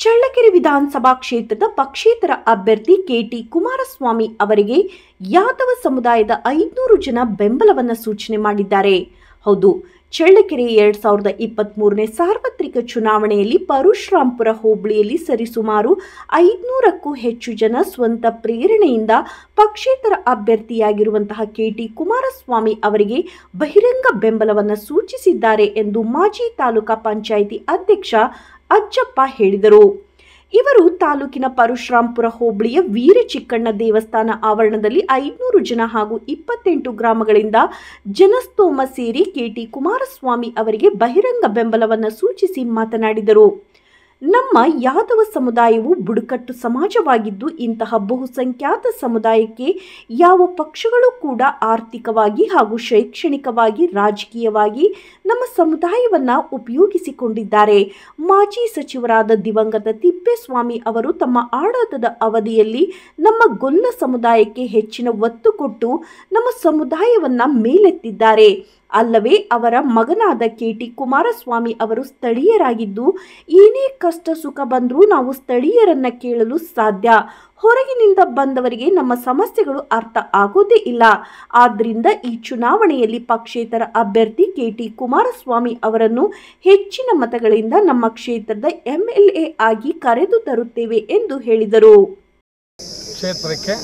ಚಳ್ಳಕೆರೆ ವಿಧಾನಸಭಾ ಕ್ಷೇತ್ರದ ಪಕ್ಷೇತರ ಅಭ್ಯರ್ಥಿ ಕೆಟಿ ಕುಮಾರಸ್ವಾಮಿ ಅವರಿಗೆ ಯಾದವ ಸಮುದಾಯದ ಐದುನೂರು ಜನ ಬೆಂಬಲವನ್ನು ಸೂಚನೆ ಮಾಡಿದ್ದಾರೆ ಹೌದು ಚಳ್ಳಕೆರೆ ಎರಡ್ ಸಾವಿರದ ಇಪ್ಪತ್ತ್ ಮೂರನೇ ಸಾರ್ವತ್ರಿಕ ಚುನಾವಣೆಯಲ್ಲಿ ಪರಶುರಾಂಪುರ ಹೋಬಳಿಯಲ್ಲಿ ಸರಿಸುಮಾರು ಐದುನೂರಕ್ಕೂ ಹೆಚ್ಚು ಜನ ಸ್ವಂತ ಪ್ರೇರಣೆಯಿಂದ ಪಕ್ಷೇತರ ಅಭ್ಯರ್ಥಿಯಾಗಿರುವಂತಹ ಕೆಟಿ ಕುಮಾರಸ್ವಾಮಿ ಅವರಿಗೆ ಬಹಿರಂಗ ಬೆಂಬಲವನ್ನು ಸೂಚಿಸಿದ್ದಾರೆ ಎಂದು ಮಾಜಿ ತಾಲೂಕಾ ಪಂಚಾಯಿತಿ ಅಧ್ಯಕ್ಷ ಅಜ್ಜಪ್ಪ ಹೇಳಿದರು ಇವರು ತಾಲೂಕಿನ ಪರಶುರಾಂಪುರ ಹೋಬಳಿಯ ವೀರ ಚಿಕ್ಕಣ್ಣ ದೇವಸ್ಥಾನ ಆವರಣದಲ್ಲಿ ಐದುನೂರು ಜನ ಹಾಗೂ ಇಪ್ಪತ್ತೆಂಟು ಗ್ರಾಮಗಳಿಂದ ಜನಸ್ತೋಮ ಸೇರಿ ಕೆಟಿ ಕುಮಾರಸ್ವಾಮಿ ಅವರಿಗೆ ಬಹಿರಂಗ ಬೆಂಬಲವನ್ನು ಸೂಚಿಸಿ ಮಾತನಾಡಿದರು ನಮ್ಮ ಯಾದವ ಸಮುದಾಯವು ಬುಡಕಟ್ಟು ಸಮಾಜವಾಗಿದ್ದು ಇಂತಹ ಬಹುಸಂಖ್ಯಾತ ಸಮುದಾಯಕ್ಕೆ ಯಾವ ಪಕ್ಷಗಳು ಕೂಡ ಆರ್ಥಿಕವಾಗಿ ಹಾಗೂ ಶೈಕ್ಷಣಿಕವಾಗಿ ರಾಜಕೀಯವಾಗಿ ನಮ್ಮ ಸಮುದಾಯವನ್ನು ಉಪಯೋಗಿಸಿಕೊಂಡಿದ್ದಾರೆ ಮಾಜಿ ಸಚಿವರಾದ ದಿವಂಗತ ತಿಪ್ಪೇಸ್ವಾಮಿ ಅವರು ತಮ್ಮ ಆಡಳಿತದ ಅವಧಿಯಲ್ಲಿ ನಮ್ಮ ಗೊಲ್ಲ ಸಮುದಾಯಕ್ಕೆ ಹೆಚ್ಚಿನ ಒತ್ತು ಕೊಟ್ಟು ನಮ್ಮ ಸಮುದಾಯವನ್ನ ಮೇಲೆತ್ತಿದ್ದಾರೆ ಅಲ್ಲವೇ ಅವರ ಮಗನಾದ ಕೆಟಿ ಕುಮಾರಸ್ವಾಮಿ ಅವರು ಸ್ಥಳೀಯರಾಗಿದ್ದು ಏನೇ ಕಷ್ಟ ಸುಖ ಬಂದರೂ ನಾವು ಸ್ಥಳೀಯರನ್ನ ಕೇಳಲು ಸಾಧ್ಯ ಹೊರಗಿನಿಂದ ಬಂದವರಿಗೆ ನಮ್ಮ ಸಮಸ್ಯೆಗಳು ಅರ್ಥ ಆಗೋದೇ ಇಲ್ಲ ಆದ್ರಿಂದ ಈ ಚುನಾವಣೆಯಲ್ಲಿ ಪಕ್ಷೇತರ ಅಭ್ಯರ್ಥಿ ಕೆಟಿ ಕುಮಾರಸ್ವಾಮಿ ಅವರನ್ನು ಹೆಚ್ಚಿನ ಮತಗಳಿಂದ ನಮ್ಮ ಕ್ಷೇತ್ರದ ಎಂಎಲ್ಎ ಆಗಿ ಕರೆದು ತರುತ್ತೇವೆ ಎಂದು ಹೇಳಿದರು ಕ್ಷೇತ್ರಕ್ಕೆ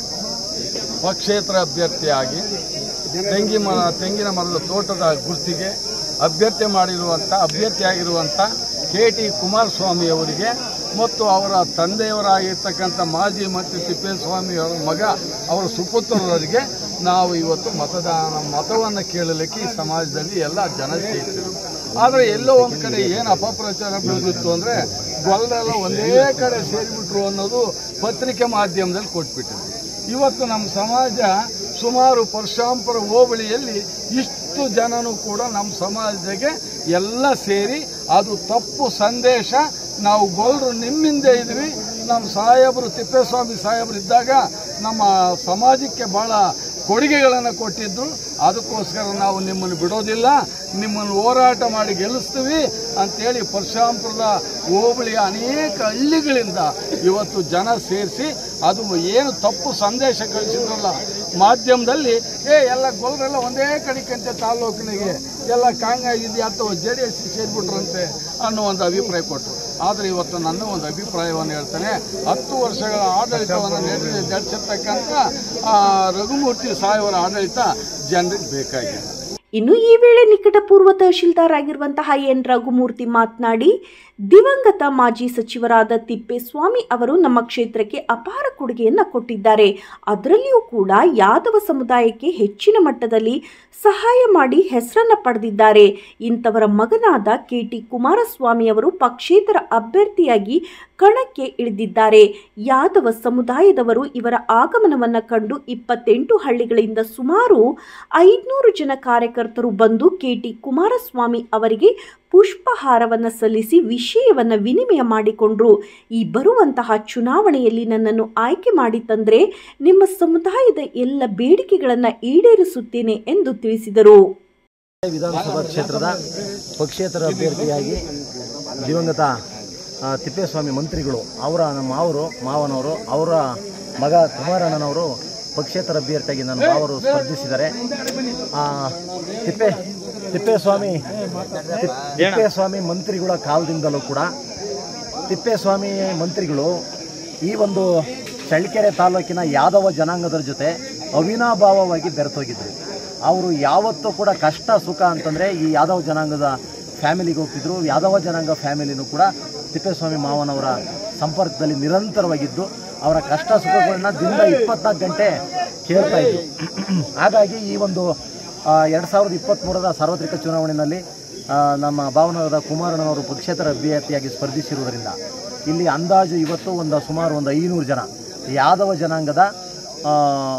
ಪಕ್ಷೇತರ ಅಭ್ಯರ್ಥಿಯಾಗಿ ತೆಂಗಿ ಮರ ತೆಂಗಿನ ಮರದ ತೋಟದ ಗುರ್ತಿಗೆ ಅಭ್ಯರ್ಥಿ ಮಾಡಿರುವಂಥ ಅಭ್ಯರ್ಥಿಯಾಗಿರುವಂಥ ಕೆ ಟಿ ಕುಮಾರಸ್ವಾಮಿ ಅವರಿಗೆ ಮತ್ತು ಅವರ ತಂದೆಯವರಾಗಿರ್ತಕ್ಕಂಥ ಮಾಜಿ ಮಂತ್ರಿ ತಿಪ್ಪೇಸ್ವಾಮಿ ಅವರ ಮಗ ಅವರ ಸುಪುತ್ರರಿಗೆ ನಾವು ಇವತ್ತು ಮತದಾನ ಮತವನ್ನು ಕೇಳಲಿಕ್ಕೆ ಈ ಸಮಾಜದಲ್ಲಿ ಎಲ್ಲ ಜನ ಸೇರಿದರು ಆದರೆ ಎಲ್ಲೋ ಒಂದು ಕಡೆ ಏನು ಅಪಪ್ರಚಾರ ಬೆಳೆದಿತ್ತು ಅಂದರೆ ಗೊಲ್ಲರೆಲ್ಲ ಒಂದೇ ಕಡೆ ಸೇರಿಬಿಟ್ರು ಅನ್ನೋದು ಪತ್ರಿಕೆ ಮಾಧ್ಯಮದಲ್ಲಿ ಕೊಟ್ಬಿಟ್ಟಿದೆ ಇವತ್ತು ನಮ್ಮ ಸಮಾಜ ಸುಮಾರು ಪರಶುರಾಂಪುರ ಹೋಬಳಿಯಲ್ಲಿ ಇಷ್ಟು ಜನನು ಕೂಡ ನಮ್ಮ ಸಮಾಜಕ್ಕೆ ಎಲ್ಲ ಸೇರಿ ಅದು ತಪ್ಪು ಸಂದೇಶ ನಾವು ಗೊಲ್ರು ನಿಮ್ಮಿಂದ ಇದ್ವಿ ನಮ್ಮ ಸಾಹೇಬರು ತಿಪ್ಪೇಸ್ವಾಮಿ ಸಾಹೇಬರು ಇದ್ದಾಗ ನಮ್ಮ ಸಮಾಜಕ್ಕೆ ಭಾಳ ಕೊಡುಗೆಗಳನ್ನು ಕೊಟ್ಟಿದ್ದು ಅದಕ್ಕೋಸ್ಕರ ನಾವು ನಿಮ್ಮನ್ನು ಬಿಡೋದಿಲ್ಲ ನಿಮ್ಮನ್ನು ಹೋರಾಟ ಮಾಡಿ ಗೆಲ್ಲಿಸ್ತೀವಿ ಅಂತೇಳಿ ಪರಶುರಾಂಪುರದ ಹೋಬಳಿಯ ಅನೇಕ ಹಳ್ಳಿಗಳಿಂದ ಇವತ್ತು ಜನ ಸೇರಿಸಿ ಅದು ಏನು ತಪ್ಪು ಸಂದೇಶ ಕಳಿಸಿದ್ರಲ್ಲ ಮಾಧ್ಯಮದಲ್ಲಿ ಏ ಎಲ್ಲ ಗೊಲ್ರೆಲ್ಲ ಒಂದೇ ಕಡಿಕಂತೆ ತಾಲೂಕಿನಿಗೆ ಎಲ್ಲ ಕಾಂಗ್ರೆಸ್ ಇದೆಯಾ ಅಥವಾ ಜೆ ಡಿ ಎಸ್ ಸೇರಿಬಿಟ್ರಂತೆ ಅನ್ನೋ ಒಂದು ಅಭಿಪ್ರಾಯ ಕೊಟ್ಟರು ಆದರೆ ಇವತ್ತು ನನ್ನ ಒಂದು ಅಭಿಪ್ರಾಯವನ್ನು ಹೇಳ್ತೇನೆ ಹತ್ತು ವರ್ಷಗಳ ಆಡಳಿತವನ್ನು ನಡೆಸಿ ನಡೆಸಿರ್ತಕ್ಕಂಥ ಆ, ರಘುಮೂರ್ತಿ ಸಾಹೇಬರ ಆಡಳಿತ ಜನರಿಗೆ ಬೇಕಾಗಿದೆ ಇನ್ನು ಈ ವೇಳೆ ನಿಕಟಪೂರ್ವ ತಹಶೀಲ್ದಾರ್ ಆಗಿರುವಂತಹ ಎನ್ ರಘುಮೂರ್ತಿ ಮಾತನಾಡಿ ದಿವಂಗತ ಮಾಜಿ ಸಚಿವರಾದ ತಿಪ್ಪೇಸ್ವಾಮಿ ಅವರು ನಮ್ಮ ಕ್ಷೇತ್ರಕ್ಕೆ ಅಪಾರ ಕೊಡುಗೆಯನ್ನ ಕೊಟ್ಟಿದ್ದಾರೆ ಅದರಲ್ಲಿಯೂ ಕೂಡ ಯಾದವ ಸಮುದಾಯಕ್ಕೆ ಹೆಚ್ಚಿನ ಮಟ್ಟದಲ್ಲಿ ಸಹಾಯ ಮಾಡಿ ಹೆಸರನ್ನ ಪಡೆದಿದ್ದಾರೆ ಇಂಥವರ ಮಗನಾದ ಕೆ ಟಿ ಕುಮಾರಸ್ವಾಮಿ ಅವರು ಪಕ್ಷೇತರ ಅಭ್ಯರ್ಥಿಯಾಗಿ ಕಣಕ್ಕೆ ಇಳಿದಿದ್ದಾರೆ ಯಾದವ ಸಮುದಾಯದವರು ಇವರ ಆಗಮನವನ್ನ ಕಂಡು ಇಪ್ಪತ್ತೆಂಟು ಹಳ್ಳಿಗಳಿಂದ ಸುಮಾರು ಐದುನೂರು ಜನ ಕಾರ್ಯಕರ್ತರು ಬಂದು ಕೆಟಿ ಕುಮಾರಸ್ವಾಮಿ ಅವರಿಗೆ ಪುಷ್ಪಹಾರವನ್ನು ಸಲ್ಲಿಸಿ ವಿಷಯವನ್ನ ವಿನಿಮಯ ಮಾಡಿಕೊಂಡ್ರು ಈ ಬರುವಂತಹ ಚುನಾವಣೆಯಲ್ಲಿ ನನ್ನನ್ನು ಆಯ್ಕೆ ಮಾಡಿ ತಂದ್ರೆ ನಿಮ್ಮ ಸಮುದಾಯದ ಎಲ್ಲ ಬೇಡಿಕೆಗಳನ್ನು ಈಡೇರಿಸುತ್ತೇನೆ ಎಂದು ತಿಳಿಸಿದರು ವಿಧಾನಸಭಾ ಕ್ಷೇತ್ರದ ಪಕ್ಷೇತರ ಅಭ್ಯರ್ಥಿಯಾಗಿ ದಿವಂಗತ ಆ, ತಿಪ್ಪೇಸ್ವಾಮಿ ಮಂತ್ರಿಗಳು ಅವರ ನಮ್ಮ ಮಾವರು ಮಾವನವರು ಅವರ ಮಗ ಕುಮಾರಣ್ಣನವರು ಪಕ್ಷೇತರ ಅಭ್ಯರ್ಥಿಯಾಗಿ ನನ್ನ ಮಾವರು ಸ್ಪರ್ಧಿಸಿದ್ದಾರೆ ಆ, ತಿಪ್ಪೆ ತಿಪ್ಪೇಸ್ವಾಮಿ ತಿಪ್- ತಿಪ್ಪೇಸ್ವಾಮಿ ಮಂತ್ರಿಗಳ ಕಾಲದಿಂದಲೂ ಕೂಡ ತಿಪ್ಪೇಸ್ವಾಮಿ ಮಂತ್ರಿಗಳು ಈ ಒಂದು ಚಳ್ಳಕೆರೆ ತಾಲೂಕಿನ ಯಾದವ ಜನಾಂಗದ ಜೊತೆ ಅವಿನಾಭಾವವಾಗಿ ಬೆರೆತೋಗಿದ್ರು ಅವರು ಯಾವತ್ತೂ ಕೂಡ ಕಷ್ಟ ಸುಖ ಅಂತಂದರೆ ಈ ಯಾದವ ಜನಾಂಗದ ಫ್ಯಾಮಿಲಿಗೆ ಹೋಗ್ತಿದ್ರು ಯಾದವ ಜನಾಂಗ ಫ್ಯಾಮಿಲಿನೂ ಕೂಡ ತಿಪ್ಪೇಸ್ವಾಮಿ ಮಾವನವರ ಸಂಪರ್ಕದಲ್ಲಿ ನಿರಂತರವಾಗಿದ್ದು ಅವರ ಕಷ್ಟ ಸುಖಗಳನ್ನ ದಿನದ ಇಪ್ಪತ್ನಾಲ್ಕು ಗಂಟೆ ಕೇಳ್ತಾ ಇದ್ರು ಹಾಗಾಗಿ ಈ ಒಂದು ಎರಡು ಸಾವಿರದ ಇಪ್ಪತ್ತ್ಮೂರರ ಸಾರ್ವತ್ರಿಕ ಚುನಾವಣೆಯಲ್ಲಿ ಆ, ನಮ್ಮ ಭಾವನಗರದ ಕುಮಾರಣ್ಣನವರು ಪಕ್ಷೇತರ ಅಭ್ಯರ್ಥಿಯಾಗಿ ಸ್ಪರ್ಧಿಸಿರುವುದರಿಂದ ಇಲ್ಲಿ ಅಂದಾಜು ಇವತ್ತು ಒಂದು ಸುಮಾರು ಒಂದು ಐನೂರು ಜನ ಯಾದವ ಜನಾಂಗದ ಆ,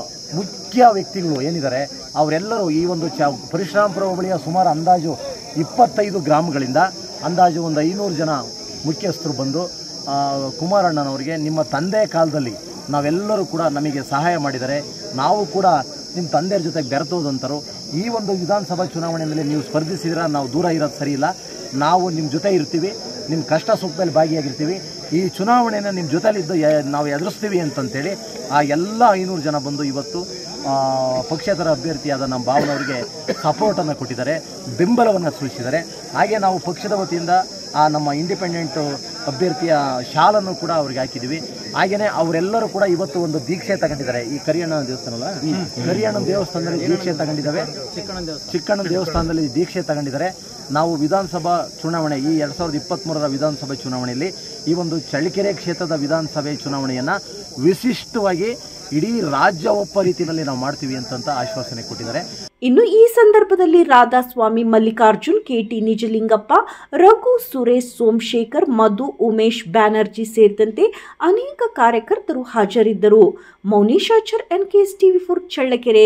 ಮುಖ್ಯ ವ್ಯಕ್ತಿಗಳು ಏನಿದ್ದಾರೆ ಅವರೆಲ್ಲರೂ ಈ ಒಂದು ಚ ಪರಶುರಾಂಪುರ ಹೋಬಳಿಯ ಸುಮಾರು ಅಂದಾಜು ಇಪ್ಪತ್ತೈದು ಗ್ರಾಮಗಳಿಂದ ಅಂದಾಜು ಒಂದು ಐನೂರು ಜನ ಮುಖ್ಯಸ್ಥರು ಬಂದು ಆ, ಕುಮಾರಣ್ಣನವರಿಗೆ ನಿಮ್ಮ ತಂದೆ ಕಾಲದಲ್ಲಿ ನಾವೆಲ್ಲರೂ ಕೂಡ ನಮಗೆ ಸಹಾಯ ಮಾಡಿದ್ದಾರೆ ನಾವು ಕೂಡ ನಿಮ್ಮ ತಂದೆಯರ ಜೊತೆ ಬೆರೆತೋದಂತರು ಈ ಒಂದು ವಿಧಾನಸಭಾ ಚುನಾವಣೆಯಲ್ಲಿ ನೀವು ಸ್ಪರ್ಧಿಸಿದ್ರೆ ನಾವು ದೂರ ಇರೋದು ಸರಿ ಇಲ್ಲ ನಾವು ನಿಮ್ಮ ಜೊತೆ ಇರ್ತೀವಿ ನಿಮ್ಮ ಕಷ್ಟ ಸುಖದಲ್ಲಿ ಭಾಗಿಯಾಗಿರ್ತೀವಿ ಈ ಚುನಾವಣೆನ ನಿಮ್ಮ ಜೊತೆಲಿದ್ದು ಯ- ನಾವು ಎದುರಿಸ್ತೀವಿ ಅಂತಂತೇಳಿ ಆ ಎಲ್ಲ ಐನೂರು ಜನ ಬಂದು ಇವತ್ತು ಆ, ಪಕ್ಷೇತರ ಅಭ್ಯರ್ಥಿಯಾದ ನಮ್ಮ ಭಾವನವರಿಗೆ ಸಪೋರ್ಟನ್ನು ಕೊಟ್ಟಿದ್ದಾರೆ ಬೆಂಬಲವನ್ನು ಸೂಚಿಸಿದ್ದಾರೆ ಹಾಗೆ ನಾವು ಪಕ್ಷದ ವತಿಯಿಂದ ಆ ನಮ್ಮ ಇಂಡಿಪೆಂಡೆಂಟ್ ಅಭ್ಯರ್ಥಿಯ ಶಾಲನ್ನು ಕೂಡ ಅವ್ರಿಗೆ ಹಾಕಿದ್ದೀವಿ ಹಾಗೆಯೇ ಅವರೆಲ್ಲರೂ ಕೂಡ ಇವತ್ತು ಒಂದು ದೀಕ್ಷೆ ತಗೊಂಡಿದ್ದಾರೆ ಈ ಕರಿಯಣ್ಣ ದೇವಸ್ಥಾನ ಅಲ್ಲ ಕರಿಯಣ್ಣ ದೇವಸ್ಥಾನದಲ್ಲಿ ದೀಕ್ಷೆ ತಗೊಂಡಿದ್ದಾವೆ ಚಿಕ್ಕಣ್ಣ ದೇವಸ್ಥಾನದಲ್ಲಿ ದೀಕ್ಷೆ ತಗೊಂಡಿದ್ದಾರೆ ನಾವು ವಿಧಾನಸಭಾ ಚುನಾವಣೆ ಈ ಎರಡು ಸಾವಿರದ ಇಪ್ಪತ್ತ್ಮೂರರ ವಿಧಾನಸಭೆ ಚುನಾವಣೆಯಲ್ಲಿ ಈ ಒಂದು ಚಳ್ಳಕೆರೆ ಕ್ಷೇತ್ರದ ವಿಧಾನಸಭೆ ಚುನಾವಣೆಯನ್ನು ವಿಶಿಷ್ಟವಾಗಿ ಇಡೀ ರಾಜ್ಯ ಒಪ್ಪ ರೀತಿಯಲ್ಲಿ ನಾವು ಮಾಡ್ತೀವಿ ಅಂತಂತ ಆಶ್ವಾಸನೆ ಕೊಟ್ಟಿದ್ದಾರೆ ಇನ್ನು ಈ ಸಂದರ್ಭದಲ್ಲಿ ರಾಧಾಸ್ವಾಮಿ ಮಲ್ಲಿಕಾರ್ಜುನ್ ಕೆಟಿ ನಿಜಲಿಂಗಪ್ಪ ರಘು ಸುರೇಶ್ ಸೋಮಶೇಖರ್ ಮಧು ಉಮೇಶ್ ಬ್ಯಾನರ್ಜಿ ಸೇರಿದಂತೆ ಅನೇಕ ಕಾರ್ಯಕರ್ತರು ಹಾಜರಿದ್ದರು Mouneshachar NKS TV four Challakere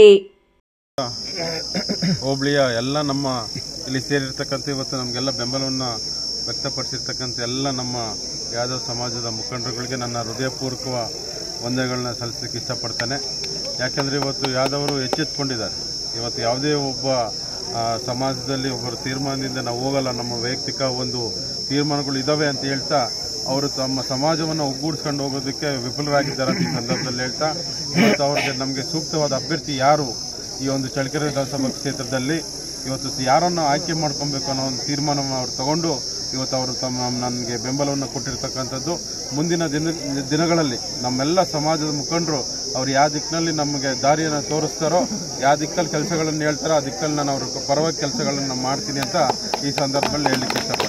ಹೋಬಳಿಯ ಎಲ್ಲ ನಮ್ಮ ಇಲ್ಲಿ ಸೇರಿರ್ತಕ್ಕಂಥ ಇವತ್ತು ನಮಗೆಲ್ಲ ಬೆಂಬಲವನ್ನು ವ್ಯಕ್ತಪಡಿಸಿರ್ತಕ್ಕಂಥ ಎಲ್ಲ ನಮ್ಮ ಯಾದವ್ ಸಮಾಜದ ಮುಖಂಡರುಗಳಿಗೆ ನನ್ನ ಹೃದಯಪೂರ್ವಕ ವಂದನೆಗಳನ್ನ ಸಲ್ಲಿಸಲಿಕ್ಕೆ ಇಷ್ಟಪಡ್ತೇನೆ ಯಾಕೆಂದರೆ ಇವತ್ತು ಯಾದವರು ಎಚ್ಚೆತ್ಕೊಂಡಿದ್ದಾರೆ ಇವತ್ತು ಯಾವುದೇ ಒಬ್ಬ ಆ, ಸಮಾಜದಲ್ಲಿ ಒಬ್ಬರ ತೀರ್ಮಾನದಿಂದ ನಾವು ಹೋಗಲ್ಲ ನಮ್ಮ ವೈಯಕ್ತಿಕ ಒಂದು ತೀರ್ಮಾನಗಳು ಇದ್ದಾವೆ ಅಂತ ಹೇಳ್ತಾ ಅವರು ತಮ್ಮ ಸಮಾಜವನ್ನು ಒಗ್ಗೂಡಿಸ್ಕೊಂಡು ಹೋಗೋದಕ್ಕೆ ವಿಫಲರಾಗಿದ್ದಾರೆ ಅಂತ ಈ ಸಂದರ್ಭದಲ್ಲಿ ಹೇಳ್ತಾ ಇವತ್ತು ಅವ್ರಿಗೆ ನಮಗೆ ಸೂಕ್ತವಾದ ಅಭ್ಯರ್ಥಿ ಯಾರು ಈ ಒಂದು ಚಳ್ಳಕೆರೆ ವಿಧಾನಸಭಾ ಕ್ಷೇತ್ರದಲ್ಲಿ ಇವತ್ತು ಯಾರನ್ನು ಆಯ್ಕೆ ಮಾಡ್ಕೊಬೇಕು ಅನ್ನೋ ಒಂದು ತೀರ್ಮಾನವನ್ನು ಅವರು ತಗೊಂಡು ಇವತ್ತು ಅವರು ತಮ್ಮ ನನಗೆ ಬೆಂಬಲವನ್ನು ಕೊಟ್ಟಿರ್ತಕ್ಕಂಥದ್ದು ಮುಂದಿನ ದಿನ ದಿನಗಳಲ್ಲಿ ನಮ್ಮೆಲ್ಲ ಸಮಾಜದ ಮುಖಂಡರು ಅವ್ರು ಯಾವ ದಿಕ್ಕಿನಲ್ಲಿ ನಮಗೆ ದಾರಿಯನ್ನು ತೋರಿಸ್ತಾರೋ ಯಾವ ದಿಕ್ಕಲ್ಲಿ ಕೆಲಸಗಳನ್ನು ಹೇಳ್ತಾರೋ ಆ ದಿಕ್ಕಲ್ಲಿ ನಾನು ಅವ್ರ ಪರವಾಗಿ ಕೆಲಸಗಳನ್ನು ಮಾಡ್ತೀನಿ ಅಂತ ಈ ಸಂದರ್ಭದಲ್ಲಿ ಹೇಳಲಿಕ್ಕೆ ಇಷ್ಟಪಡ್ತೀನಿ